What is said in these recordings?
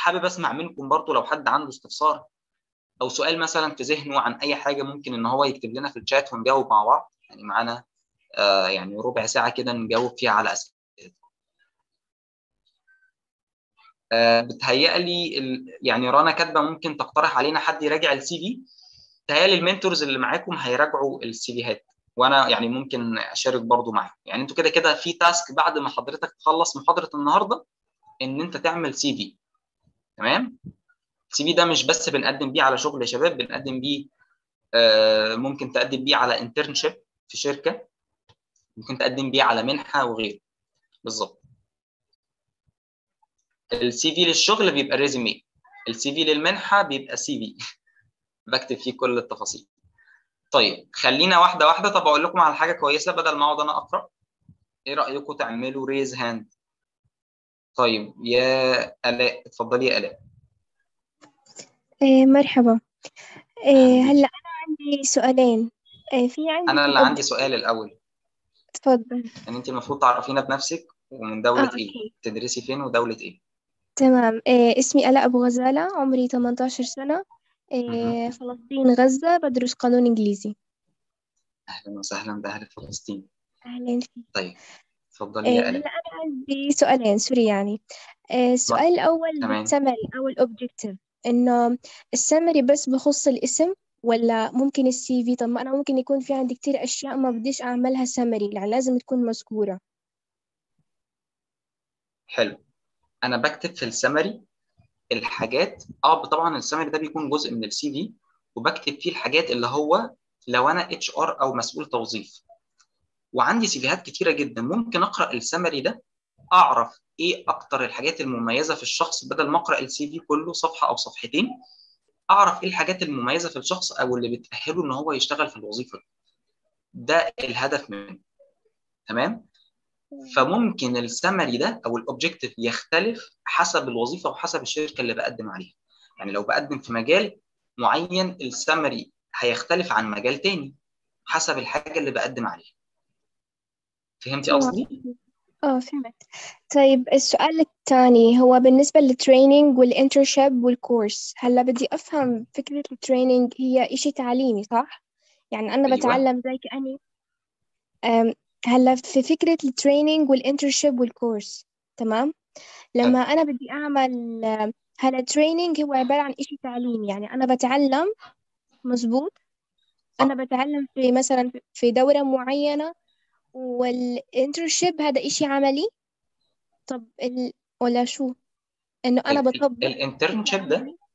حابب اسمع منكم برضو لو حد عنده استفسار او سؤال مثلا في ذهنه عن اي حاجه ممكن ان هو يكتب لنا في الشات ونجاوب مع بعض يعني معانا آه يعني ربع ساعه كده نجاوب فيها على اسئله آه بتهيألي ال... يعني رنا كاتبه ممكن تقترح علينا حد يراجع السي في تهيألي المنتورز اللي معاكم هيراجعوا السي فيهات وانا يعني ممكن اشارك برضو معاهم يعني انتوا كده كده في تاسك بعد ما حضرتك تخلص محاضره النهارده ان انت تعمل سي في تمام السي في ده مش بس بنقدم بيه على شغل يا شباب بنقدم بيه آه ممكن تقدم بيه على انترنشيب في شركه ممكن تقدم بيه على منحه وغيره بالظبط السي في للشغل بيبقى ريزومي السي في للمنحه بيبقى سي في بكتب فيه كل التفاصيل طيب خلينا واحده واحده طب اقول لكم على حاجه كويسه بدل ما اقعد انا اقرا ايه رايكم تعملوا ريز هاند طيب يا الاء اتفضلي يا الاء إيه مرحبا إيه هلا أنا عندي سؤالين إيه في عندي انا اللي عندي سؤال الاول تفضل يعني انت المفروض تعرفينا بنفسك ومن دوله آه، ايه أوكي. تدرسي فين ودوله ايه تمام إيه اسمي آلاء أبو غزالة عمري 18 سنة إيه مهم. فلسطين غزة بدرس قانون إنجليزي اهلا وسهلا باهل فلسطين أهلا فيك طيب اتفضلي إيه يا هلا الاء أنا عندي سؤالين سوري يعني إيه السؤال الأول تمام بالسمري أو الأوبجكتيف إنه السمري بس بخص الاسم ولا ممكن السي في طب ما أنا ممكن يكون في عندي كتير أشياء ما بديش أعملها سمري يعني لازم تكون مذكورة حلو انا بكتب في السمري الحاجات اه طبعا السمري ده بيكون جزء من السي في وبكتب فيه الحاجات اللي هو لو انا اتش ار او مسؤول توظيف وعندي سيفيهات كتيره جدا ممكن اقرا السمري ده اعرف ايه اكتر الحاجات المميزه في الشخص بدل ما اقرا السي في كله صفحه او صفحتين اعرف ايه الحاجات المميزه في الشخص او اللي بتاهله ان هو يشتغل في الوظيفه دي ده الهدف منه تمام فممكن السمري ده او الاوبجكتيف يختلف حسب الوظيفه وحسب الشركه اللي بقدم عليها يعني لو بقدم في مجال معين السمري هيختلف عن مجال تاني حسب الحاجه اللي بقدم عليها فهمتي تمام قصدي اه فهمت طيب السؤال الثاني هو بالنسبة للتريننج والانترشيب والكورس هلا بدي أفهم فكرة التريننج هي إشي تعليمي صح؟ يعني أنا ايوه بتعلم زي كأني أم، هلا في فكرة التريننج والانترشيب والكورس تمام؟ لما حلو أنا بدي أعمل أم، هلا التريننج هو عبارة عن إشي تعليمي يعني أنا بتعلم مزبوط أنا صح بتعلم في مثلا في دورة معينة والانترشيب هذا إشي عملي طب ال... ولا شو إنه أنا بطبق إشي الانترنشيب ده عملي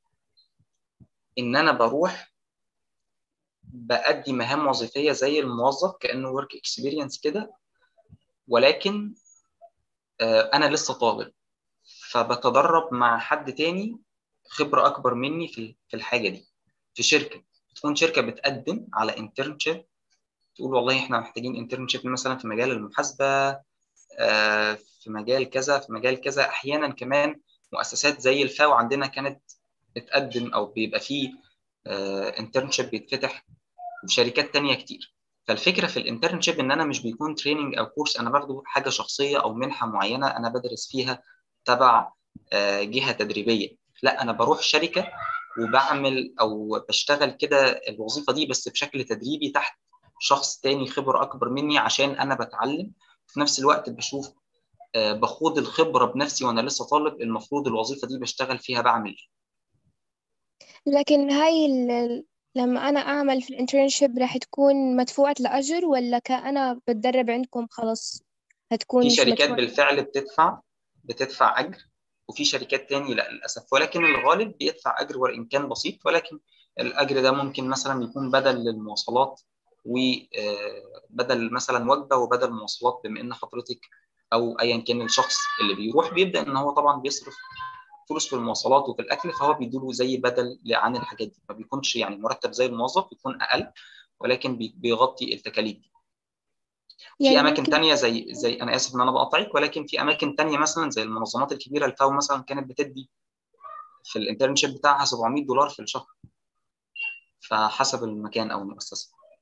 ان انا بروح بأدي مهام وظيفيه زي الموظف كانه ورك اكسبيرينس كده ولكن آه، انا لسه طالب فبتدرب مع حد تاني خبره اكبر مني في في الحاجه دي في شركه تكون شركه بتقدم على انترنشيب تقول والله احنا محتاجين انترنشيب مثلا في مجال المحاسبه آه، في مجال كذا في مجال كذا احيانا كمان مؤسسات زي الفاو عندنا كانت بتقدم او بيبقى فيه انترنشيب بيتفتح وشركات تانية كتير فالفكره في الانترنشيب ان انا مش بيكون تريننج او كورس انا باخده حاجه شخصيه او منحه معينه انا بدرس فيها تبع آه، جهه تدريبيه لا انا بروح شركه وبعمل او بشتغل كده الوظيفه دي بس بشكل تدريبي تحت شخص تاني خبره اكبر مني عشان انا بتعلم في نفس الوقت بشوف آه، بخوض الخبره بنفسي وانا لسه طالب المفروض الوظيفه دي بشتغل فيها بعمل ايه لكن هاي ال... لما أنا أعمل في الانترنشيب راح تكون مدفوعة لأجر ولا كأنا بتدرب عندكم خلص هتكون في مش شركات مدفوعة بالفعل بتدفع بتدفع اجر وفي شركات تاني لا للاسف ولكن الغالب بيدفع اجر وان كان بسيط ولكن الاجر ده ممكن مثلا يكون بدل للمواصلات وبدل مثلا وجبه وبدل مواصلات بما ان حضرتك او ايا كان الشخص اللي بيروح بيبدا ان هو طبعا بيصرف فلوس في المواصلات وفي الاكل فهو بيدوله زي بدل عن الحاجات دي ما بيكونش يعني مرتب زي الموظف بيكون اقل ولكن بي- بيغطي التكاليف دي في يعني اماكن ممكن تانية زي زي انا اسف ان انا بقاطعك ولكن في اماكن تانية مثلا زي المنظمات الكبيره الفاو مثلا كانت بتدي في الانترنشيب بتاعها 700 دولار في الشهر فحسب المكان او المؤسسه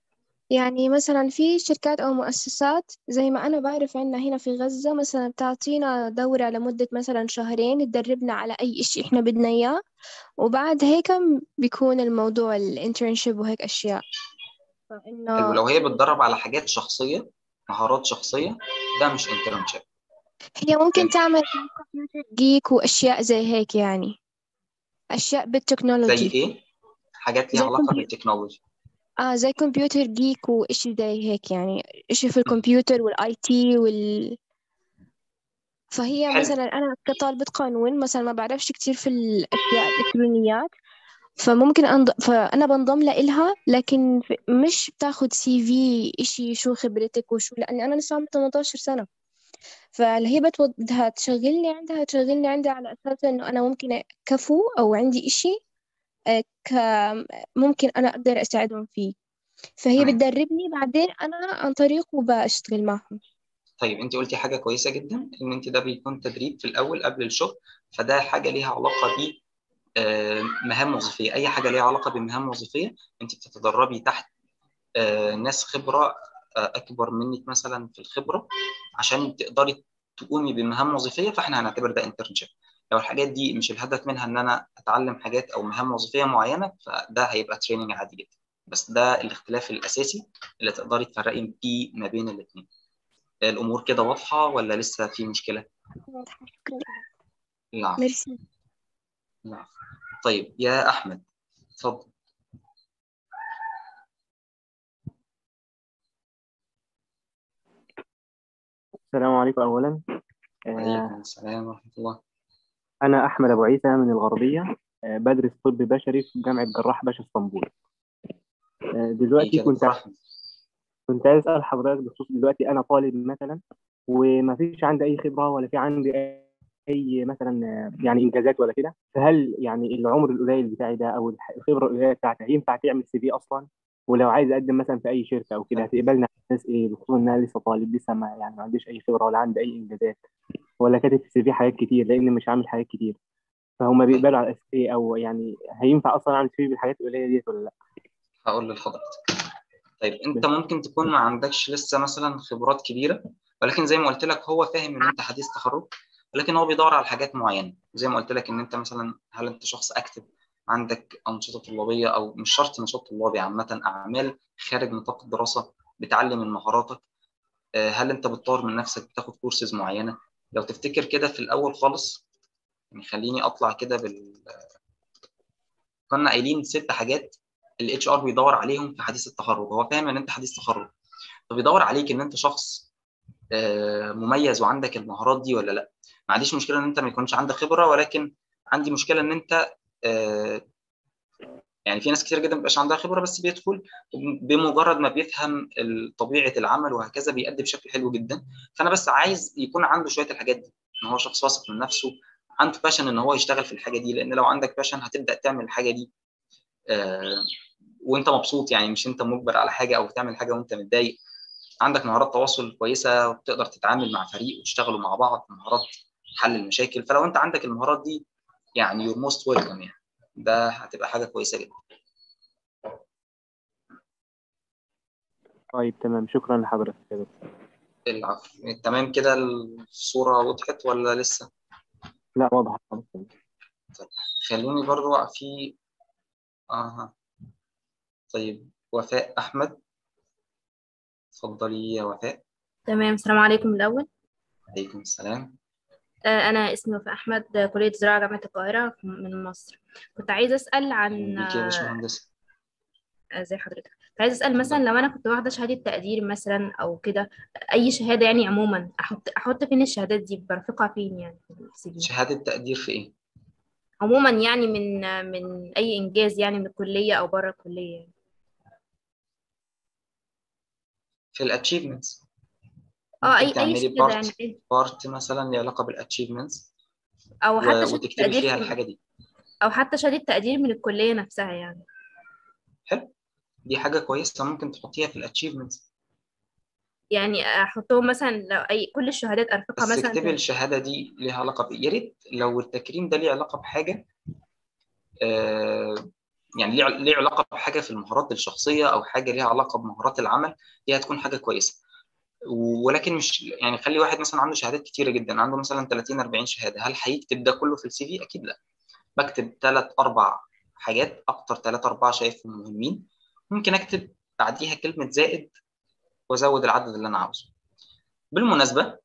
يعني مثلا في شركات أو مؤسسات زي ما أنا بعرف عنا هنا في غزة مثلا بتعطينا دورة لمدة مثلا شهرين تدربنا على أي إشي إحنا بدنا إياه وبعد هيك بيكون الموضوع الانترنشيب وهيك أشياء حلو فإنه لو هي بتدرب على حاجات شخصيه مهارات شخصيه ده مش انترنشيب هي ممكن تعمل كمبيوتر جيك وأشياء زي هيك يعني أشياء زي بالتكنولوجي ايه حاجات ليها زي علاقه كمبيوتر بالتكنولوجي آه زي كمبيوتر جيك وإشي زي هيك يعني إشي في الكمبيوتر والآي تي وال فهي حلو مثلا أنا كطالبة قانون مثلا ما بعرفش كتير في الأشياء الإلكترونيات فممكن أنض... فأنا بنضم لإلها لكن ف- مش بتاخد سي في إشي شو خبرتك وشو لأني أنا لسه عمري 18 سنة فاللي هي بتوض... بدها تشغلني عندها تشغلني عندها على أساس إنه أنا ممكن كفو أو عندي إشي آه، ك... ممكن أنا أقدر أساعدهم فيه فهي تمام بتدربني بعدين أنا عن طريقه بشتغل معهم طيب انت قلتي حاجه كويسه جدا ان انت ده بيكون تدريب في الاول قبل الشغل فده حاجه ليها علاقه ب آه، مهام وظيفيه اي حاجه ليها علاقه بمهام وظيفيه انت بتتدربي تحت آه، ناس خبره آه، اكبر منك مثلا في الخبره عشان تقدري تقومي بمهام وظيفيه فاحنا هنعتبر ده انترنشيب لو الحاجات دي مش الهدف منها ان انا اتعلم حاجات او مهام وظيفيه معينه فده هيبقى تريننج عادي جدا بس ده الاختلاف الاساسي اللي تقدري تفرقي فيه ما بين الاثنين الامور كده واضحه ولا لسه في مشكله شكرا لا ميرسي لا طيب يا احمد اتفضل السلام عليكم أولا آه، وعليكم السلام ورحمه الله أنا أحمد أبو عيسى من الغربية آه، بدرس طب بشري في جامعة جراح باشا اسطنبول آه، ايه دلوقتي كده كنت دكتور احمد كنت عايز أسأل حضرتك بخصوص دلوقتي أنا طالب مثلا وما فيش عندي أي خبرة ولا في عندي أي مثلا آه، يعني إنجازات ولا كده فهل يعني العمر القليل بتاعي ده أو الح- الخبرة القليلة بتاعتي ينفع تعمل سي في أصلا ولو عايز أقدم مثلا في أي شركة أو كده هتقبلني على أساس إيه بخصوص إن أنا لسه طالب لسه ما يعني ما عنديش أي خبرة ولا عندي أي إنجازات ولا كاتب في السي في حاجات كتير لأن مش عامل حاجات كتير فهم طيب بيقبلوا على اساس ايه او يعني هينفع اصلا اعمل سي في بالحاجات القليله ديت ولا لا هقول لحضرتك طيب انت بس ممكن تكون ما عندكش لسه مثلا خبرات كبيره ولكن زي ما قلت لك هو فاهم ان انت حديث تخرج ولكن هو بيدور على حاجات معينه زي ما قلت لك ان انت مثلا هل انت شخص اكتف عندك انشطه طلابيه او مش شرط نشاط طلابي عامه اعمال خارج نطاق الدراسه بتعلم من مهاراتك آه، هل انت بتطور من نفسك بتاخد كورسز معينه لو تفتكر كده في الاول خالص يعني خليني اطلع كده بال كنا قايلين ست حاجات الاتش ار بيدور عليهم في حديث التخرج هو فاهم ان انت حديث تخرج فبيدور عليك ان انت شخص آه، مميز وعندك المهارات دي ولا لا ما عنديش مشكله ان انت ما يكونش عندك خبره ولكن عندي مشكله ان انت آه، يعني في ناس كتير جدا مبيبقاش عندها خبره بس بيدخل بمجرد ما بيفهم ال- طبيعه العمل وهكذا بيأدي بشكل حلو جدا فانا بس عايز يكون عنده شويه الحاجات دي ان هو شخص واثق من نفسه عنده باشن ان هو يشتغل في الحاجه دي لان لو عندك باشن هتبدا تعمل الحاجه دي آه، وانت مبسوط يعني مش انت مجبر على حاجه او بتعمل حاجه وانت متضايق عندك مهارات تواصل كويسه وبتقدر تتعامل مع فريق وتشتغلوا مع بعض مهارات حل المشاكل فلو انت عندك المهارات دي يعني يور موست ويلكم يعني ده هتبقى حاجه كويسه جدا طيب تمام شكرا لحضرتك يا دكتور العفو تمام كده الصوره وضحت ولا لسه لا واضح خلاص. طيب خلوني برضو في اها طيب وفاء احمد اتفضلي يا وفاء تمام السلام عليكم الأول عليكم السلام آه، أنا اسمي وفاء أحمد آه، كلية زراعة جامعة القاهرة من مصر كنت عايزة أسأل عن بيك يا آه، باشمهندس آه، زي حضرتك كنت عايزة أسأل مثلا لو أنا كنت واخدة شهادة تقدير مثلا أو كده أي شهادة يعني عموما أحط أحط فين الشهادات دي برفقها فين يعني في السي في شهاده تقدير في ايه عموما يعني من آه، من أي إنجاز يعني من الكلية أو بره الكلية يعني. في الاتشيفمنتس اه ممكن أي أي تعملي شهادة يعني بارت إيه؟ بارت مثلا ليها علاقه بالاتشيفمنتس أو حتى شهادة وتكتبي تقدير فيها في الحاجه دي أو حتى شهادة تقدير من الكلية نفسها يعني حلو دي حاجه كويسه ممكن تحطيها في الاتشيفمنتس يعني أحطهم مثلا لو أي كل الشهادات أرفقها بس مثلا اكتبي في الشهاده دي ليها علاقه بايه يا ريت لو التكريم ده ليه علاقه بحاجه آه يعني ليه ليه علاقه بحاجه في المهارات الشخصيه او حاجه ليها علاقه بمهارات العمل دي هتكون حاجه كويسه ولكن مش يعني خلي واحد مثلا عنده شهادات كتيره جدا عنده مثلا 30 40 شهاده هل هيكتب ده كله في السي في اكيد لا بكتب ثلاث اربع حاجات اكتر ثلاثة اربعه شايفهم مهمين ممكن اكتب بعديها كلمه زائد وازود العدد اللي انا عاوزه بالمناسبه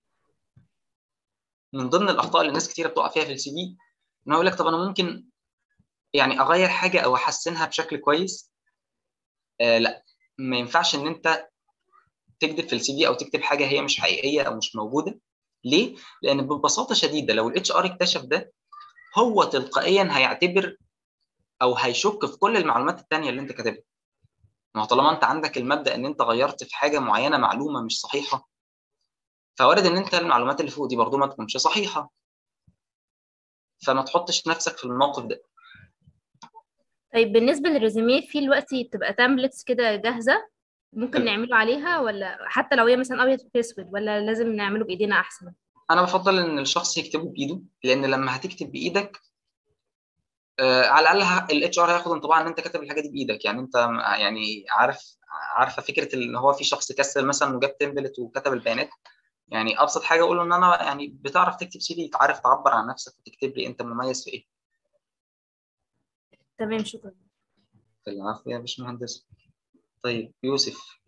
من ضمن الاخطاء اللي ناس كتيره بتقع فيها في السي في ان هو يقول لك طب انا ممكن يعني اغير حاجه او احسنها بشكل كويس آه لا ما ينفعش ان انت تكتب في السي في او تكتب حاجه هي مش حقيقيه او مش موجوده ليه لان ببساطه شديده لو الاتش ار اكتشف ده هو تلقائيا هيعتبر او هيشك في كل المعلومات الثانيه اللي انت كاتبها ما هو طالما انت عندك المبدا ان انت غيرت في حاجه معينه معلومه مش صحيحه فوارد ان انت المعلومات اللي فوق دي برضو ما تكونش صحيحه فما تحطش نفسك في الموقف ده طيب بالنسبة للريزوميه في دلوقتي بتبقى تامبلتس كده جاهزة ممكن نعمله عليها ولا حتى لو هي مثلا أبيض في أسود ولا لازم نعمله بإيدينا أحسن؟ انا بفضل ان الشخص يكتبه بايده لان لما هتكتب بايدك آه على الاقل الاتش ار هياخد انطباع ان انت كاتب الحاجه دي بايدك يعني انت يعني عارف عارفه فكره ان هو في شخص كسل مثلا وجاب تمبلت وكتب البيانات يعني ابسط حاجه اقول له ان انا يعني بتعرف تكتب سي في عارف تعبر عن نفسك وتكتب لي انت مميز في ايه تمام شكرا العفو يا باشمهندس طيب يوسف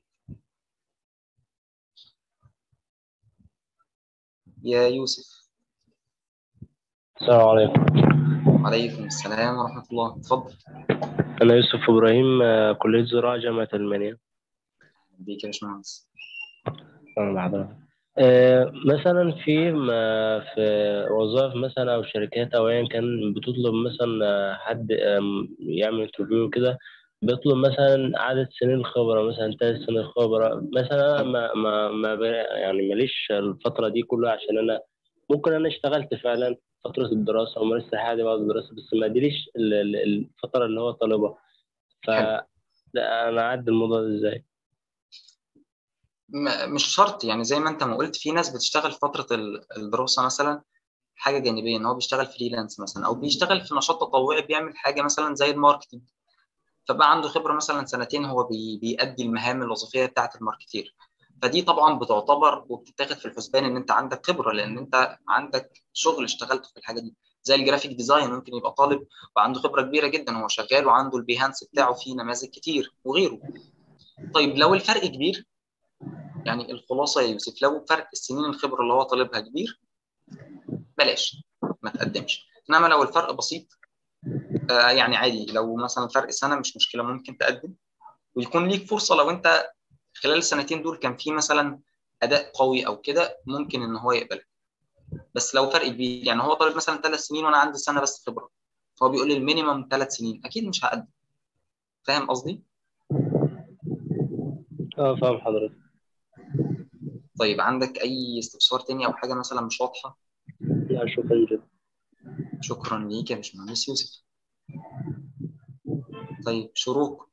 يا يوسف السلام عليكم وعليكم السلام ورحمة الله اتفضل أنا يوسف إبراهيم آه، كلية زراعة جامعة المنيا بيك يا باشمهندس أنا بحضرها آه، مثلا في ما في وظائف مثلا أو شركات أو أيا كان بتطلب مثلا آه، حد آم، يعمل انترفيو كده بيطلب مثلا عدد سنين الخبرة مثلا ثلاث سنين خبرة مثلا أنا ما ما ما ب- يعني ماليش الفترة دي كلها عشان أنا ممكن أنا اشتغلت فعلا فترة الدراسة ومارست حياتي بعد الدراسة بس ما ادريش ال- ال- الفترة اللي هو طالبها ف حلو. لا أنا أعدي الموضوع ده إزاي؟ م- مش شرط يعني زي ما انت ما قلت في ناس بتشتغل في فترة ال- الدراسة مثلا حاجة جانبية ان هو بيشتغل فريلانس مثلا او بيشتغل في نشاط تطوعي بيعمل حاجة مثلا زي الماركتينج فبقى عنده خبرة مثلا سنتين هو بي بيأدي المهام الوظيفية بتاعة الماركتير فدي طبعا بتعتبر وبتتاخد في الحسبان ان انت عندك خبرة لان انت عندك شغل اشتغلته في الحاجة دي زي الجرافيك ديزاين ممكن يبقى طالب وعنده خبرة كبيرة جدا هو شغال وعنده البيهانس بتاعه فيه نماذج كتير وغيره طيب لو الفرق كبير يعني الخلاصة يا يوسف لو فرق السنين الخبرة اللي هو طالبها كبير بلاش ما تقدمش انما لو الفرق بسيط آه يعني عادي لو مثلا فرق سنة مش مشكلة ممكن تقدم ويكون ليك فرصة لو انت خلال السنتين دول كان في مثلا اداء قوي او كده ممكن ان هو يقبلك بس لو فرق كبير يعني هو طالب مثلا ثلاث سنين وانا عندي سنة بس خبرة فهو بيقول لي المينيمم ثلاث سنين اكيد مش هقدم فاهم قصدي؟ اه فاهم حضرتك طيب عندك اي استفسار تاني او حاجة مثلا مش واضحة؟ لا شكرا جدا شكرا ليك يا باشمهندس يوسف طيب شروق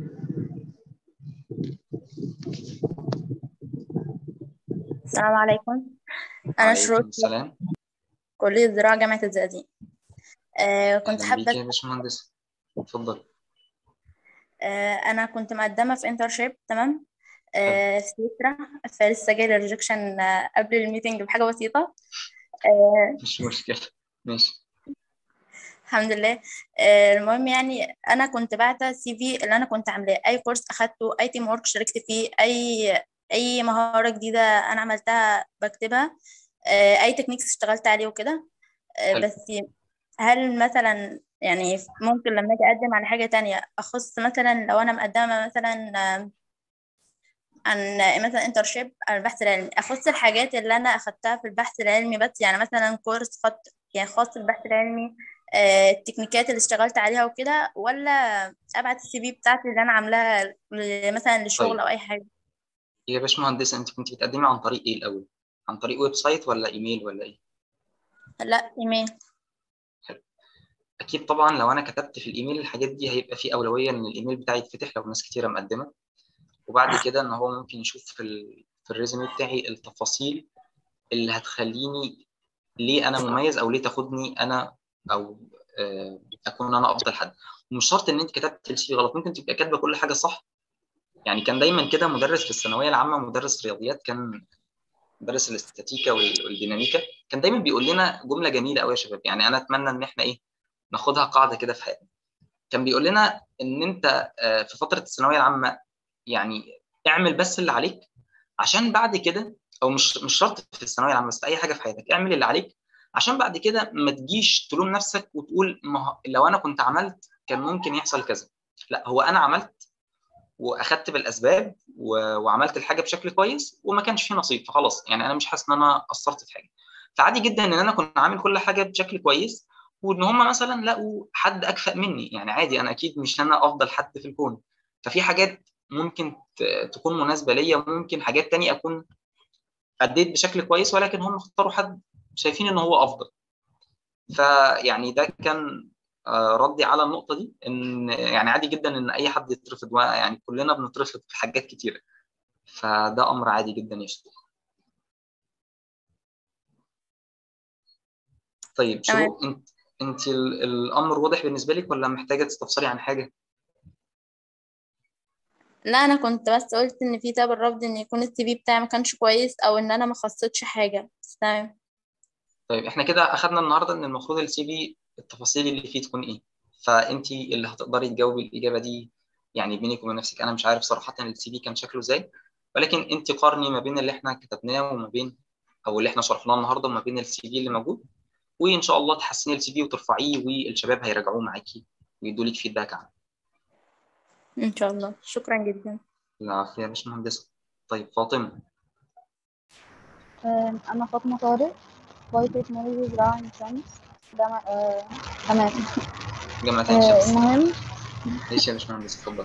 السلام عليكم أنا وعليكم شروق السلام كلية زراعة جامعة الزقازيق آه كنت اهلا بيك حابة يا باشمهندس اتفضل آه أنا كنت مقدمة في انترشيب تمام آه في سويسرا فلسه جاي الريجكشن آه قبل الميتنج بحاجة بسيطة آه مش مشكلة ماشي الحمد لله آه المهم يعني أنا كنت بعت سي في اللي أنا كنت عاملاه أي كورس أخدته أي تيم ورك شاركت فيه أي أي مهارة جديدة أنا عملتها بكتبها آه أي تكنيكس اشتغلت عليه وكده آه حلو. بس هل مثلا يعني ممكن لما اجي اقدم على حاجة تانية اخص مثلا لو انا مقدمة مثلا آم، عن مثلا انترشيب عن البحث العلمي اخص الحاجات اللي انا اخدتها في البحث العلمي بس يعني مثلا كورس خط يعني خاص بالبحث العلمي آه، التكنيكات اللي اشتغلت عليها وكده ولا ابعت السي في بتاعتي اللي انا عاملاها ل- مثلا للشغل طيب. او اي حاجة يا باشمهندس انت كنت بتقدمي عن طريق ايه الاول؟ عن طريق ويب سايت ولا ايميل ولا ايه؟ لا ايميل اكيد طبعا لو انا كتبت في الايميل الحاجات دي هيبقى في اولويه ان الايميل بتاعي يتفتح لو ناس كتيره مقدمه وبعد كده ان هو ممكن يشوف في ال... في الريزومي بتاعي التفاصيل اللي هتخليني ليه انا مميز او ليه تاخدني انا او آه، اكون انا افضل حد مش شرط ان انت كتبت السي في غلط ممكن تبقى كاتبه كل حاجه صح يعني كان دايما كده مدرس في الثانويه العامه مدرس رياضيات كان مدرس الاستاتيكا وال- والديناميكا كان دايما بيقول لنا جمله جميله قوي يا شباب يعني انا اتمنى ان احنا ايه ناخدها قاعده كده في حياتنا كان بيقول لنا ان انت آه، في فتره الثانويه العامه يعني اعمل بس اللي عليك عشان بعد كده او مش مش شرط في الثانويه العامه بس في اي حاجه في حياتك اعمل اللي عليك عشان بعد كده ما تجيش تلوم نفسك وتقول ما هو لو انا كنت عملت كان ممكن يحصل كذا لا هو انا عملت واخدت بالاسباب و... وعملت الحاجه بشكل كويس وما كانش فيه نصيب فخلاص يعني انا مش حاسس ان انا قصرت في حاجه فعادي جدا ان انا كنت عامل كل حاجه بشكل كويس وان هم مثلا لقوا حد اكفأ مني يعني عادي انا اكيد مش انا افضل حد في الكون ففي حاجات ممكن ت- تكون مناسبه ليا وممكن حاجات تانية اكون اديت بشكل كويس ولكن هم اختاروا حد شايفين ان هو افضل فيعني ده كان آه، ردي على النقطه دي ان يعني عادي جدا ان اي حد يترفض يعني كلنا بنترفض في حاجات كتيره فده امر عادي جدا يشتغل طيب تمام. شروق انت انت ال- الامر واضح بالنسبه لك ولا محتاجه تستفسري عن حاجه لا انا كنت بس قلت ان في سبب الرفض ان يكون السي في بتاعي ما كانش كويس او ان انا ما خصتش حاجه بس تمام طيب احنا كده اخدنا النهارده ان المفروض السي في التفاصيل اللي فيه تكون ايه فانت اللي هتقدري تجاوبي الاجابه دي يعني بينك وبين نفسك انا مش عارف صراحه السي في كان شكله ازاي ولكن انت قارني ما بين اللي احنا كتبناه وما بين او اللي احنا شرحناه النهارده وما بين السي في اللي موجود وان شاء الله تحسني السي في وترفعيه والشباب هيراجعوه معاكي ويدوا لك فيدباك عنه ان شاء الله شكرا جدا العافيه يا باشمهندسه طيب فاطمه آم، أنا فاطمة طارق باي تكنولوجي زراعة عين شمس جامعة آه، تمام جامعه عين آه، شمس المهم ماشي يا باشمهندس اتفضل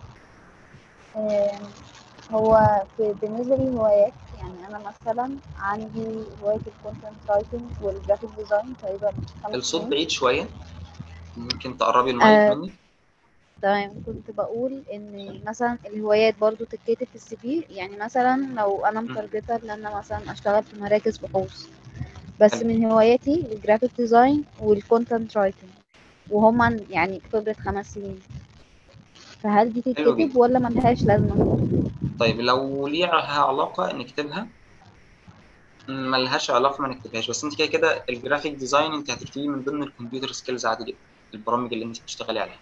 آم، هو في بالنسبة للهوايات يعني أنا مثلا عندي هواية الكونتنت رايتنج والجرافيك ديزاين تقريبا خمس الصوت سنين بعيد شويه ممكن تقربي المايك آه، مني تمام كنت بقول ان مثلا الهوايات برضو تتكتب في السي في يعني مثلا لو انا مم. متارجته ان انا مثلا اشتغل في مراكز بحوث بس حلو. من هواياتي الجرافيك ديزاين والكونتنت رايتنج وهما يعني خبرة خمس سنين فهل دي حلو تتكتب جدا ولا ملهاش لازمة؟ طيب لو ليها علاقة نكتبها ملهاش علاقة ما نكتبهاش بس انت كده كده الجرافيك ديزاين انت هتكتبيه من ضمن الكمبيوتر سكيلز عادي جدا البرامج اللي انت بتشتغلي عليها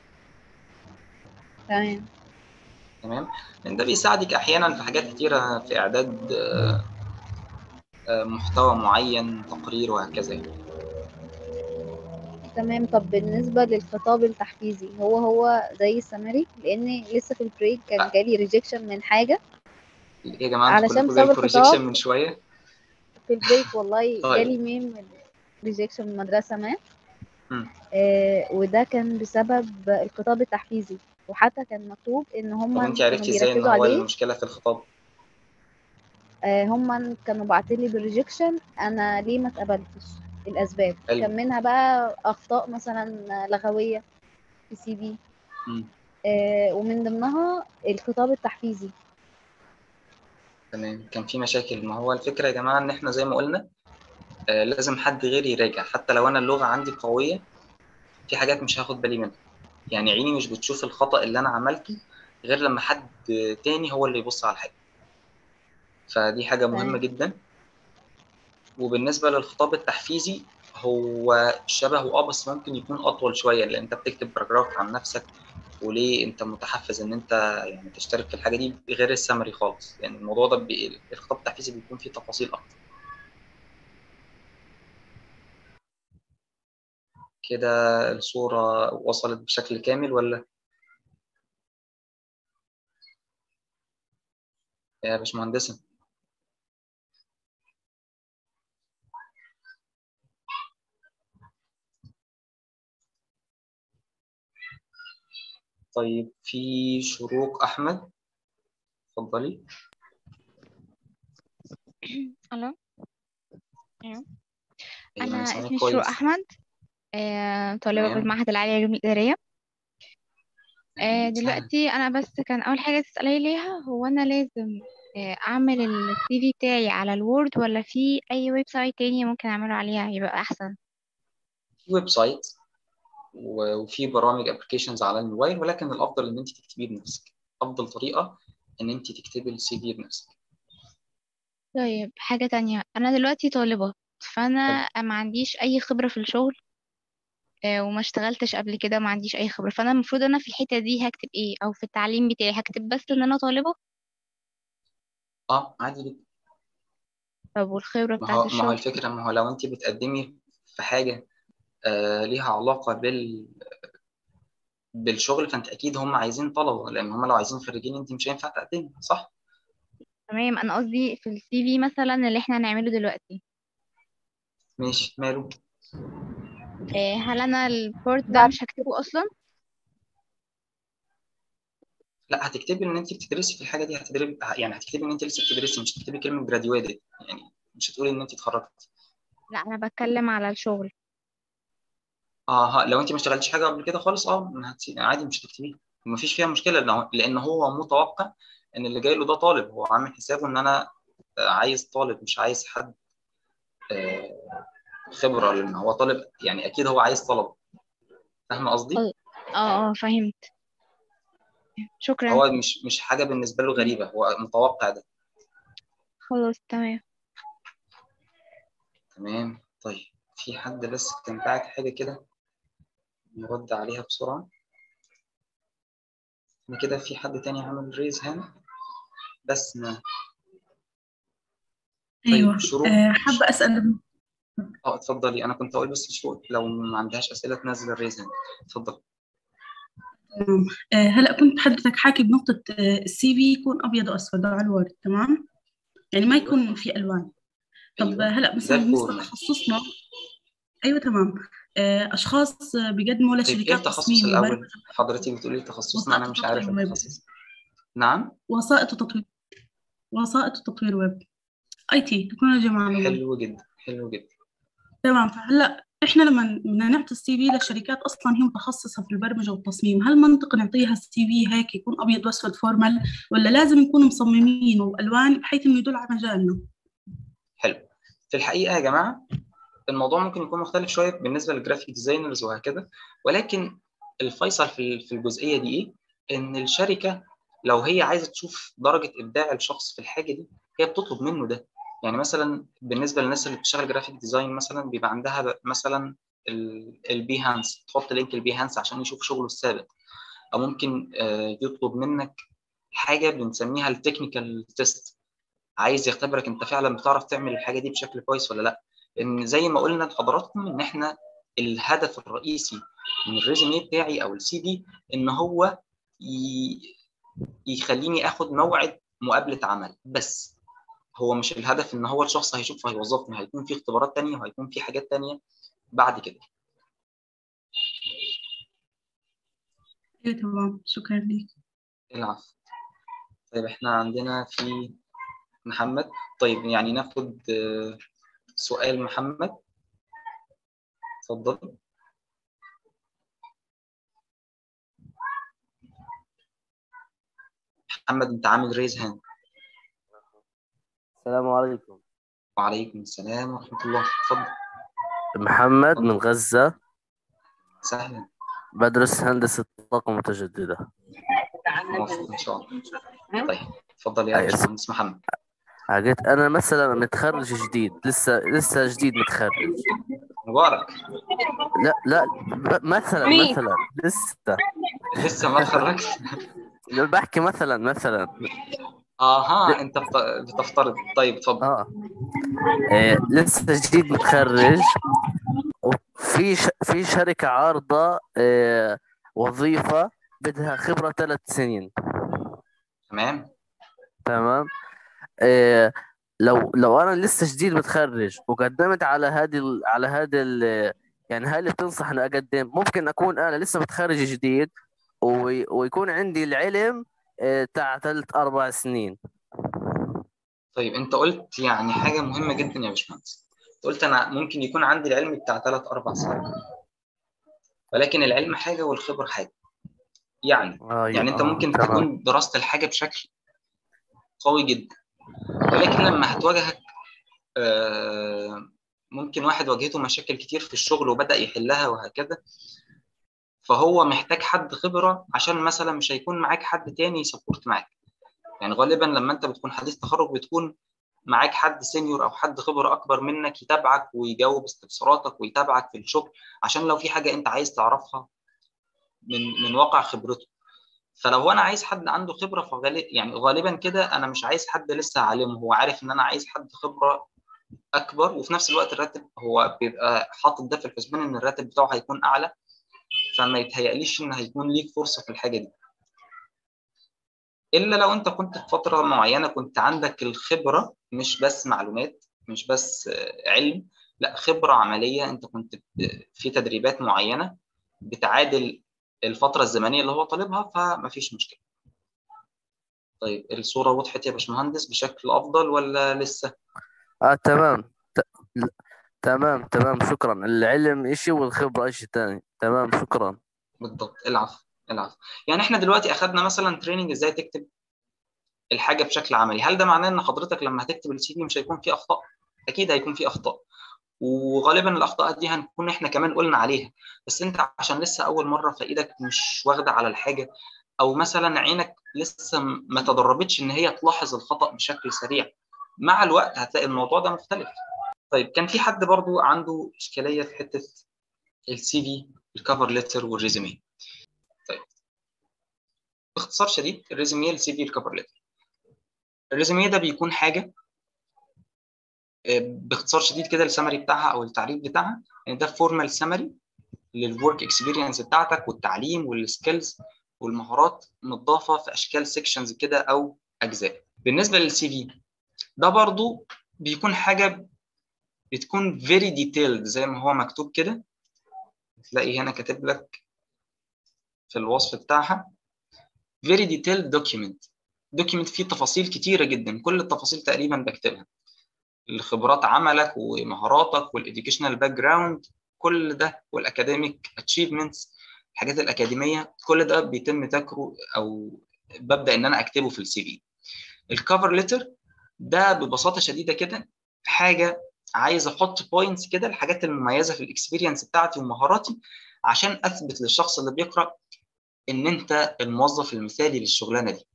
تمام تمام لان ده بيساعدك احيانا في حاجات كتيرة في اعداد آه، آه، محتوى معين تقرير وهكذا يعني تمام طب بالنسبة للخطاب التحفيزي هو هو زي السمري لأن لسه في البريك كان جالي ريجكشن من حاجة يا جماعة انتوا علشان كلكم بسبب جالكم الخطاب ريجكشن من شوية في البريك والله طيب. جالي ميم من ريجكشن من مدرسة ما مم. آه وده كان بسبب الخطاب التحفيزي وحتى كان مكتوب ان طب هم انت كانوا عرفتي ازاي ان بيركزوا هو عليه المشكلة في الخطاب آه هم كانوا باعتين لي بالريجكشن انا ليه ما اتقبلتش الاسباب حلو. كان منها بقى اخطاء مثلا لغويه في سي في مم. آه ومن ضمنها الخطاب التحفيزي تمام كان في مشاكل ما هو الفكرة يا جماعة ان احنا زي ما قلنا آه، لازم حد غيري يراجع حتى لو انا اللغة عندي قوية في حاجات مش هاخد بالي منها يعني عيني مش بتشوف الخطأ اللي انا عملته غير لما حد تاني هو اللي يبص على الحاجة فدي حاجة مهمة تمام. جدا وبالنسبة للخطاب التحفيزي هو شبهه اه بس ممكن يكون اطول شوية لان انت بتكتب باراجراف عن نفسك وليه انت متحفز ان انت يعني تشترك في الحاجة دي غير السمري خالص لان الموضوع ده بي... الخطاب التحفيزي بيكون فيه تفاصيل اكتر كده الصورة وصلت بشكل كامل ولا يا باشمهندسة طيب في شروق أحمد اتفضلي الو ايوه أيوة انا سامعك اسمي كويس شروق احمد آه، طالبه تمام. بالمعهد العالي للعلوم الاداريه آه، سهل. دلوقتي انا بس كان اول حاجه تسالي ليها هو انا لازم آه، اعمل السي في بتاعي على الوورد ولا في اي ويب سايت تاني ممكن اعمله عليها يبقى احسن في ويب سايت و- وفي برامج ابلكيشنز على الموبايل ولكن الافضل ان انت تكتبيه بنفسك افضل طريقه ان انت تكتبي السي في بنفسك طيب حاجة تانية أنا دلوقتي طالبة فأنا ما عنديش أي خبرة في الشغل آه، وما اشتغلتش قبل كده ما عنديش أي خبرة فأنا المفروض أنا في الحتة دي هكتب إيه أو في التعليم بتاعي هكتب بس إن أنا طالبة اه عادي جدا طب والخبرة ما بتاعت هو ما هو الشغل الفكره ما هو لو انت بتقدمي في حاجه آه ليها علاقه بال بالشغل فانت اكيد هم عايزين طلبه لان هم لو عايزين خريجين انت مش هينفع تقدمي صح تمام أنا قصدي في السي في مثلا اللي احنا هنعمله دلوقتي ماشي ماله آه، هل أنا البورت ده بعد مش هكتبه أصلا لا هتكتبي ان انت بتدرسي في الحاجه دي هتدرسي يعني هتكتبي ان انت لسه بتدرسي مش هتكتبي كلمه جراديويتد يعني مش هتقولي ان انت اتخرجت لا أنا بتكلم على الشغل اه ها لو انت ما اشتغلتيش حاجه قبل كده خالص اه ما هتسي- عادي مش هتكتبيه مفيش فيها مشكله لأنه- لان هو متوقع ان اللي جاي له ده طالب هو عامل حسابه ان انا آه، عايز طالب مش عايز حد آه، خبره لان هو طالب يعني اكيد هو عايز طلب فاهمه قصدي اه اه فهمت شكرا هو مش مش حاجه بالنسبه له غريبه هو متوقع ده خلاص تمام تمام طيب في حد بس كان باعت حاجه كده نرد عليها بسرعه انا كده في حد تاني عمل ريز هاند بس ما أيوة طيب شروق آه، حابة أسأل اه اتفضلي انا كنت اقول بس شروق لو ما عندهاش اسئله تنزل الريز هاند اتفضل تمام آه، هلا كنت حضرتك حاكي بنقطة السي في يكون أبيض وأسود على الوورد تمام يعني ما يكون في ألوان طب ايوه هلا ده مثلا بالنسبة الفورمال لتخصصنا أيوة تمام آه، أشخاص آه، بيقدموا طيب ايه لشركات التخصص تصميم الاول وبرمجة حضرتك بتقولي تخصصنا انا وسائط مش عارف وتطوير ويب التخصص نعم وسائط وتطوير وسائط وتطوير ويب اي تي تكنولوجيا معلومات حلو جدا حلو جدا تمام فهلا احنا لما بدنا نعطي السي في للشركات اصلا هي متخصصه في البرمجه والتصميم هل منطق نعطيها السي في هيك يكون ابيض واسود فورمال ولا لازم نكون مصممين والوان بحيث انه يدل على مجالنا حلو في الحقيقه يا جماعه الموضوع ممكن يكون مختلف شويه بالنسبه للجرافيك ديزاينرز وهكذا ولكن الفيصل في ال- في الجزئيه دي ايه ان الشركه لو هي عايزه تشوف درجه ابداع الشخص في الحاجه دي هي بتطلب منه ده يعني مثلا بالنسبه للناس اللي بتشتغل جرافيك ديزاين مثلا بيبقى عندها ب- مثلا البيهانس تحط لينك البيهانس عشان يشوف شغله السابق او ممكن آه، يطلب منك حاجه بنسميها التكنيكال تيست عايز يختبرك انت فعلا بتعرف تعمل الحاجه دي بشكل كويس ولا لا لان زي ما قلنا لحضراتكم ان احنا الهدف الرئيسي من الريزومي بتاعي او السي في ان هو ي- يخليني اخد موعد مقابله عمل بس هو مش الهدف ان هو الشخص هيشوف هيوظفني هيكون في اختبارات تانية وهيكون في حاجات تانية بعد كده ايوه تمام شكرا لك العفو طيب احنا عندنا في محمد طيب يعني ناخد آه، سؤال محمد اتفضل محمد انت عامل ريز هاند السلام عليكم وعليكم السلام ورحمة الله اتفضل محمد من غزة سهلا بدرس هندسة طاقة متجددة موافق ان شاء الله طيب اتفضل يا أي اسم باشمهندس محمد حاجات أنا مثلا متخرج جديد لسه لسه جديد متخرج مبارك لا لا ب- مثلا مين؟ مثلا لسه لسه ما اتخرجت بحكي مثلا مثلا اها انت بت- بتفترض طيب اتفضل اه إيه لسه جديد متخرج وفي ش... في شركة عارضة إيه وظيفة بدها خبرة ثلاث سنين تمام تمام إيه لو لو انا لسه جديد متخرج وقدمت على هذه ال... على هذا ال... يعني هاي اللي بتنصح اني اقدم ممكن اكون انا لسه متخرج جديد وي... ويكون عندي العلم إيه تاع ثلاث اربع سنين طيب انت قلت يعني حاجة مهمة جدا يا باشمهندس انت قلت انا ممكن يكون عندي العلم بتاع ثلاث اربع سنين ولكن العلم حاجة والخبرة حاجة يعني ايوه يعني انت اه ممكن تمام تكون درست الحاجة بشكل قوي جدا ولكن لما هتواجهك آه، ممكن واحد واجهته مشاكل كتير في الشغل وبدأ يحلها وهكذا فهو محتاج حد خبره عشان مثلا مش هيكون معاك حد تاني يسبورت معاك يعني غالبا لما انت بتكون حديث تخرج بتكون معاك حد سينيور او حد خبره اكبر منك يتابعك ويجاوب استفساراتك ويتابعك في الشغل عشان لو في حاجه انت عايز تعرفها من من واقع خبرته فلو انا عايز حد عنده خبره فغالب يعني غالبا كده انا مش عايز حد لسه عالم هو عارف ان انا عايز حد خبره اكبر وفي نفس الوقت الراتب هو بيبقى حاطط ده في الحسبان ان الراتب بتاعه هيكون اعلى فما يتهيأليش ان هيكون ليك فرصه في الحاجه دي الا لو انت كنت في فتره معينه كنت عندك الخبره مش بس معلومات مش بس علم لا خبره عمليه انت كنت في تدريبات معينه بتعادل الفتره الزمنيه اللي هو طالبها فما فيش مشكله طيب الصوره وضحت يا باشمهندس بشكل افضل ولا لسه اه تمام ت... ل- تمام تمام شكرا العلم اشي والخبرة اشي تاني تمام شكرا بالضبط العفو العفو يعني احنا دلوقتي اخذنا مثلا تريننج ازاي تكتب الحاجه بشكل عملي هل ده معناه ان حضرتك لما هتكتب السي في مش هيكون فيه اخطاء اكيد هيكون فيه اخطاء وغالبا الاخطاء دي هنكون احنا كمان قلنا عليها بس انت عشان لسه اول مره فايدك مش واخده على الحاجه او مثلا عينك لسه ما تدربتش ان هي تلاحظ الخطا بشكل سريع مع الوقت هتلاقي الموضوع ده مختلف طيب كان في حد برضو عنده اشكاليه في حته السي في الكفر ليتر والريزومي طيب باختصار شديد الريزومي السي في الكفر ليتر الريزومي ده بيكون حاجه باختصار شديد كده السمري بتاعها او التعريف بتاعها يعني ده فورمال سمري للورك اكسبيرينس بتاعتك والتعليم والسكيلز والمهارات متضافه في اشكال سيكشنز كده او اجزاء بالنسبه للسي في ده برضو بيكون حاجه بتكون very detailed زي ما هو مكتوب كده تلاقي هنا كاتب لك في الوصف بتاعها very detailed document document فيه تفاصيل كتيرة جدا كل التفاصيل تقريبا بكتبها الخبرات عملك ومهاراتك والإديوكيشنال باك جراوند كل ده والأكاديميك اتشيفمنتس الحاجات الأكاديمية كل ده بيتم ذكره أو ببدأ إن أنا أكتبه في السي في الكفر ليتر ده ببساطة شديدة كده حاجة عايز احط بوينتس كده الحاجات المميزه في الاكسبيرينس بتاعتي ومهاراتي عشان اثبت للشخص اللي بيقرا ان انت الموظف المثالي للشغلانه دي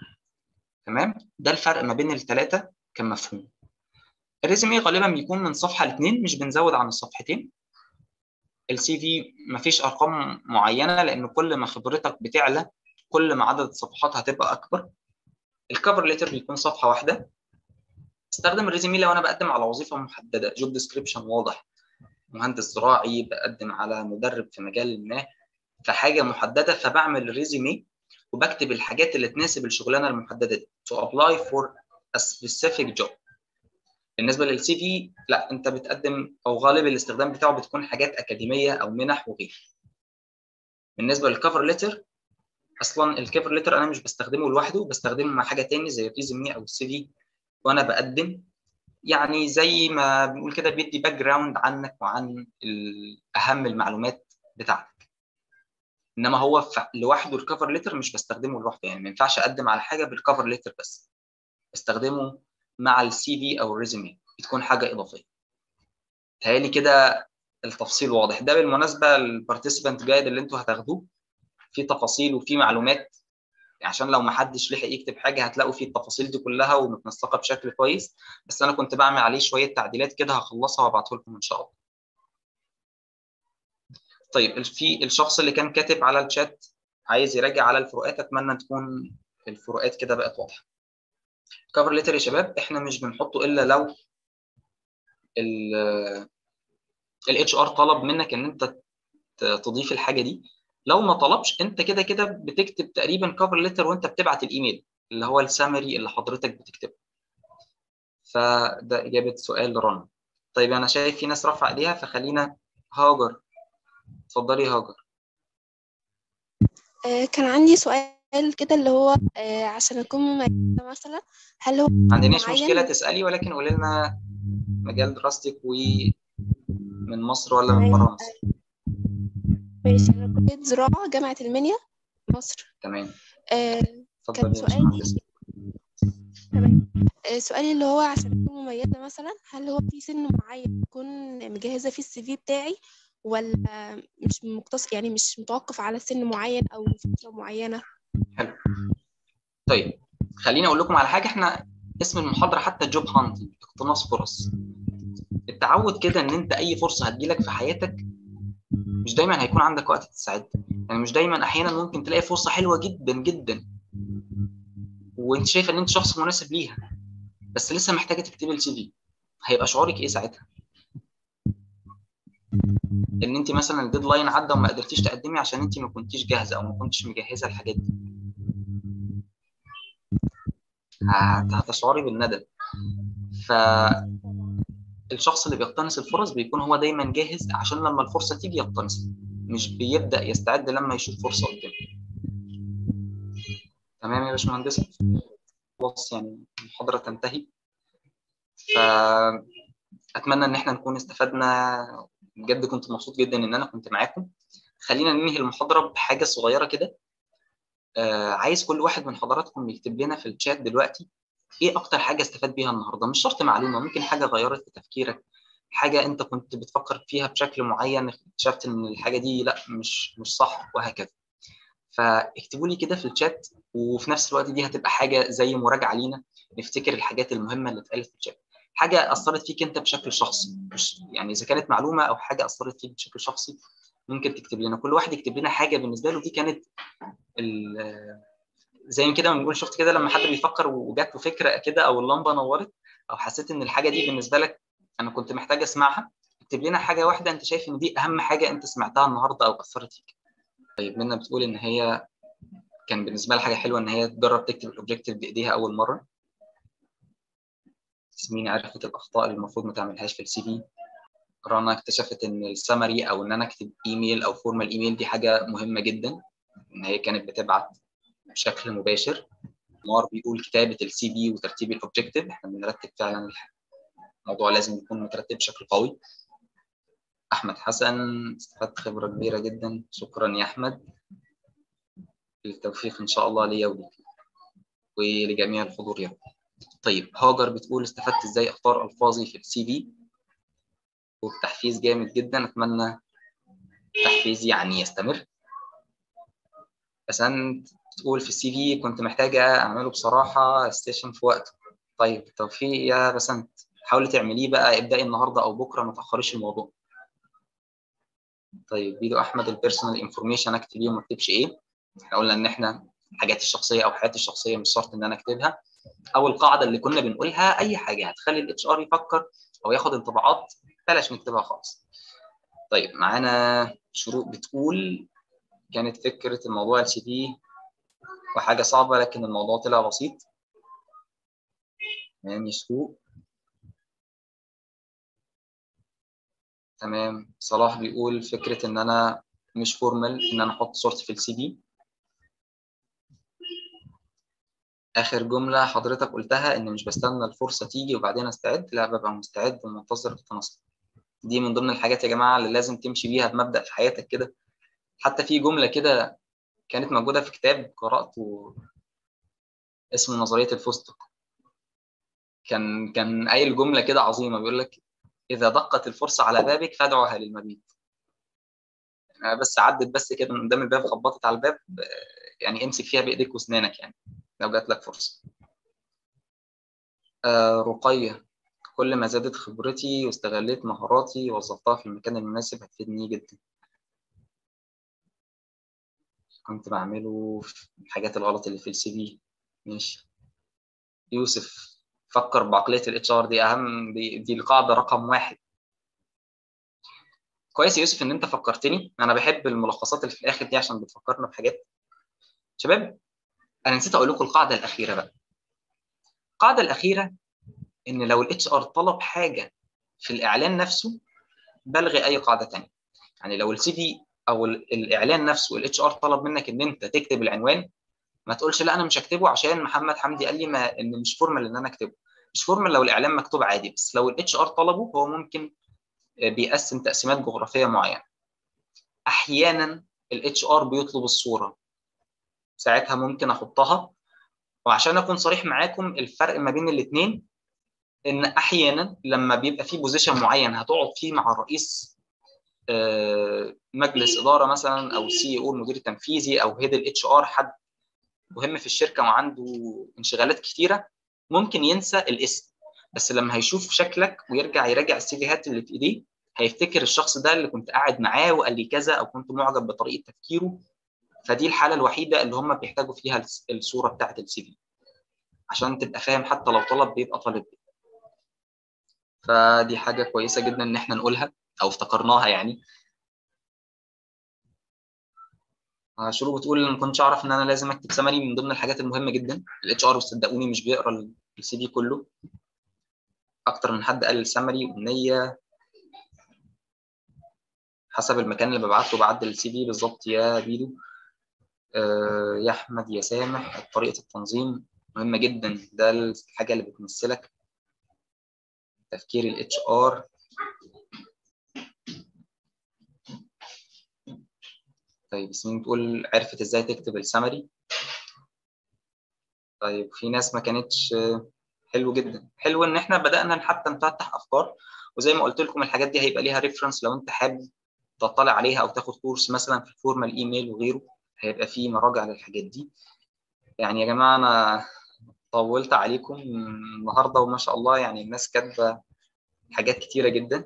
تمام ده الفرق ما بين الثلاثه كمفهوم الريزومي غالبا بيكون من صفحه لاثنين مش بنزود عن الصفحتين السي في مفيش ارقام معينه لان كل ما خبرتك بتعلى كل ما عدد الصفحات هتبقى اكبر الكفر ليتر بيكون صفحه واحده استخدم الريزومي لو انا بقدم على وظيفه محدده جوب ديسكريبشن واضح مهندس زراعي بقدم على مدرب في مجال ما في حاجه محدده فبعمل ريزومي وبكتب الحاجات اللي تناسب الشغلانه المحدده دي to apply for a specific job بالنسبه للسي في لا انت بتقدم او غالب الاستخدام بتاعه بتكون حاجات اكاديميه او منح وغيره بالنسبه للكفر ليتر اصلا الكفر ليتر انا مش بستخدمه لوحده بستخدمه مع حاجه تاني زي الريزومي او السي في وانا بقدم يعني زي ما بنقول كده بيدي باك جراوند عنك وعن اهم المعلومات بتاعتك انما هو لوحده الكفر ليتر مش بستخدمه لوحده يعني ما ينفعش اقدم على حاجه بالكفر ليتر بس بستخدمه مع السي في او الريزومي بتكون حاجه اضافيه تهيألي كده التفصيل واضح ده بالمناسبه البارتيسيبانت جايد اللي انتوا هتاخدوه فيه تفاصيل وفيه معلومات عشان لو ما حدش لحق يكتب حاجه هتلاقوا فيه التفاصيل دي كلها ومتنسقه بشكل كويس بس انا كنت بعمل عليه شويه تعديلات كده هخلصها وابعته لكم ان شاء الله طيب في الشخص اللي كان كاتب على الشات عايز يراجع على الفروقات اتمنى تكون الفروقات كده بقت واضحه كفر ليتر يا شباب احنا مش بنحطه الا لو الاتش ار طلب منك ان انت تضيف الحاجه دي لو ما طلبش انت كده كده بتكتب تقريبا كفر ليتر وانت بتبعت الايميل اللي هو السامري اللي حضرتك بتكتبه فده اجابه سؤال رنا طيب انا شايف في ناس رفع ايديها فخلينا هاجر اتفضلي هاجر آه كان عندي سؤال كده اللي هو آه عشان اكون مميزة مثلا هل هو ما عندناش معين مشكله تسالي ولكن قولي لنا مجال دراستك ومن مصر ولا من بره مصر ماشي انا كلية زراعة جامعة المنيا مصر تمام آه كان اتفضلي يا سؤالي باشمهندس تمام آه سؤالي اللي هو عشان اكون مميزة مثلا هل هو في سن معين اكون مجهزة فيه السي في بتاعي ولا مش مقتص يعني مش متوقف على سن معين او فتره معينه حلو طيب خليني اقول لكم على حاجه احنا اسم المحاضره حتى جوب هانتنج اقتناص فرص التعود كده ان انت اي فرصه هتجيلك في حياتك مش دايما هيكون عندك وقت تستعد يعني مش دايما احيانا ممكن تلاقي فرصه حلوه جدا جدا وانت شايف ان انت شخص مناسب ليها بس لسه محتاجه تكتبي السي في هيبقى شعورك ايه ساعتها ان انت مثلا الديدلاين عدى وما قدرتيش تقدمي عشان انت ما كنتيش جاهزه او ما كنتش مجهزه الحاجات دي هت- هتشعري بالندم فالشخص اللي بيقتنص الفرص بيكون هو دايما جاهز عشان لما الفرصه تيجي يقتنص مش بيبدا يستعد لما يشوف فرصه قدامه تمام يا باشمهندس خلاص يعني المحاضره تنتهي فاتمنى ان احنا نكون استفدنا بجد كنت مبسوط جدا ان انا كنت معاكم خلينا ننهي المحاضره بحاجه صغيره كده آه عايز كل واحد من حضراتكم يكتب لنا في الشات دلوقتي ايه اكتر حاجه استفاد بيها النهارده مش شرط معلومه ممكن حاجه غيرت في تفكيرك حاجه انت كنت بتفكر فيها بشكل معين اكتشفت ان الحاجه دي لا مش مش صح وهكذا فاكتبوا لي كده في الشات وفي نفس الوقت دي هتبقى حاجه زي مراجعه لينا نفتكر الحاجات المهمه اللي اتقالت في الشات حاجه اثرت فيك انت بشكل شخصي مش يعني اذا كانت معلومه او حاجه اثرت فيك بشكل شخصي ممكن تكتب لنا كل واحد يكتب لنا حاجه بالنسبه له دي كانت ال- زي ما كده ما بنقول شفت كده لما حد بيفكر وجات له فكره كده او اللمبه نورت او حسيت ان الحاجه دي بالنسبه لك انا كنت محتاج اسمعها اكتب لنا حاجه واحده انت شايف ان دي اهم حاجه انت سمعتها النهارده او اثرت فيك طيب منى بتقول ان هي كان بالنسبه لها حاجه حلوه ان هي تجرب تكتب الاوبجيكتيف بايديها اول مره ياسمين عرفت الاخطاء اللي المفروض ما تعملهاش في السي في رنا اكتشفت ان السمري او ان انا اكتب ايميل او فورمال ايميل دي حاجه مهمه جدا ان هي كانت بتبعت بشكل مباشر مار بيقول كتابه السي في وترتيب الاوبجيكتيف احنا بنرتب فعلا الموضوع لازم يكون مترتب بشكل قوي احمد حسن استفدت خبره كبيره جدا شكرا يا احمد بالتوفيق ان شاء الله ليا وليك ولجميع الحضور يا رب طيب هاجر بتقول استفدت ازاي اختار الفاظي في السي في والتحفيز جامد جدا اتمنى التحفيز يعني يستمر بسنت بتقول في السي في كنت محتاجه اعمله بصراحه ستيشن في وقته طيب توفيق يا بسنت حاولي تعمليه بقى ابدأي النهارده او بكره ما تاخريش الموضوع طيب بيدو احمد البيرسونال انفورميشن اكتب ايه وما اكتبش ايه احنا قلنا ان احنا حاجاتي الشخصيه او حياتي الشخصيه مش شرط ان انا اكتبها او القاعده اللي كنا بنقولها اي حاجه هتخلي الاتش ار يفكر او ياخد انطباعات بلاش نكتبها خالص طيب معانا شروق بتقول كانت فكره الموضوع السي في وحاجه صعبه لكن الموضوع طلع بسيط تمام يا شروق تمام صلاح بيقول فكره ان انا مش فورمال ان انا احط صورتي في السي في اخر جمله حضرتك قلتها ان مش بستنى الفرصه تيجي وبعدين استعد لا ببقى مستعد ومنتظر التنصت دي من ضمن الحاجات يا جماعه اللي لازم تمشي بيها بمبدا في حياتك كده حتى في جمله كده كانت موجوده في كتاب قراته اسمه نظريه الفستق كان كان قايل جمله كده عظيمه بيقول لك اذا دقت الفرصه على بابك فادعها للمبيت يعني بس عدت بس كده من قدام الباب خبطت على الباب يعني امسك فيها بايديك واسنانك يعني لو جات لك فرصه آه رقيه كل ما زادت خبرتي واستغليت مهاراتي ووظفتها في المكان المناسب هتفيدني جدا كنت بعمله في الحاجات الغلط اللي في السي في ماشي يوسف فكر بعقليه الاتش ار دي اهم دي, دي القاعده رقم واحد كويس يا يوسف ان انت فكرتني انا بحب الملخصات اللي في الاخر دي عشان بتفكرنا بحاجات شباب انا نسيت اقول لكم القاعده الاخيره بقى القاعده الاخيره ان لو الاتش ار طلب حاجه في الاعلان نفسه بلغي اي قاعده ثانيه يعني لو السي في او الاعلان نفسه الاتش ار طلب منك ان انت تكتب العنوان ما تقولش لا انا مش هكتبه عشان محمد حمدي قال لي ما ان مش فورمال ان انا اكتبه مش فورمال لو الاعلان مكتوب عادي بس لو الاتش ار طلبه هو ممكن بيقسم تقسيمات جغرافيه معينه احيانا الاتش ار بيطلب الصوره ساعتها ممكن احطها وعشان اكون صريح معاكم الفرق ما بين الاثنين ان احيانا لما بيبقى في بوزيشن معين هتقعد فيه مع الرئيس آه، مجلس اداره مثلا او سي او المدير التنفيذي او هيد الاتش ار حد مهم في الشركه وعنده انشغالات كتيره ممكن ينسى الاسم بس لما هيشوف شكلك ويرجع يراجع السيفيهات اللي في ايديه هيفتكر الشخص ده اللي كنت قاعد معاه وقال لي كذا او كنت معجب بطريقه تفكيره فدي الحاله الوحيده اللي هم بيحتاجوا فيها الس- الصوره بتاعت السي في عشان تبقى فاهم حتى لو طلب بيبقى طالب إيه. فدي حاجه كويسه جدا ان احنا نقولها او افتكرناها يعني آه، شروق بتقول ما كنتش اعرف ان انا لازم اكتب سمري من ضمن الحاجات المهمه جدا الاتش ار صدقوني مش بيقرا السي في كله اكتر من حد قال السمري والنيه حسب المكان اللي ببعت له بعدل السي في بالظبط يا بيدو آه، يا احمد يا سامح طريقه التنظيم مهمه جدا ده الحاجه اللي بتمثلك تفكير الاتش ار طيب ياسمين بتقول عرفت ازاي تكتب السمري طيب في ناس ما كانتش آه، حلو جدا حلو ان احنا بدانا حتى نفتح افكار وزي ما قلت لكم الحاجات دي هيبقى ليها ريفرنس لو انت حابب تطلع عليها او تاخد كورس مثلا في الفورمال ايميل وغيره هيبقى فيه مراجع للحاجات دي يعني يا جماعه انا طولت عليكم النهارده وما شاء الله يعني الناس كاتبه حاجات كتيره جدا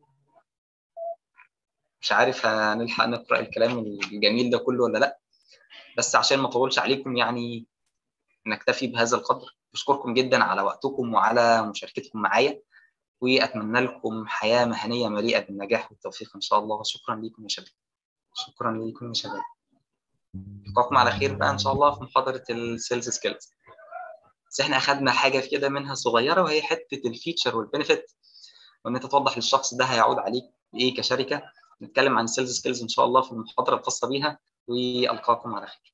مش عارف هنلحق نقرا الكلام الجميل ده كله ولا لا بس عشان ما اطولش عليكم يعني نكتفي بهذا القدر بشكركم جدا على وقتكم وعلى مشاركتكم معايا واتمنى لكم حياه مهنيه مليئه بالنجاح والتوفيق ان شاء الله شكرا لكم يا شباب شكرا لكم يا شباب نلقاكم على خير بقى ان شاء الله في محاضره السيلز سكيلز بس احنا اخذنا حاجه كده منها صغيره وهي حته الفيتشر والبنفيت وان انت توضح للشخص ده هيعود عليك بايه كشركه نتكلم عن السيلز سكيلز ان شاء الله في المحاضره الخاصه بيها والقاكم على خير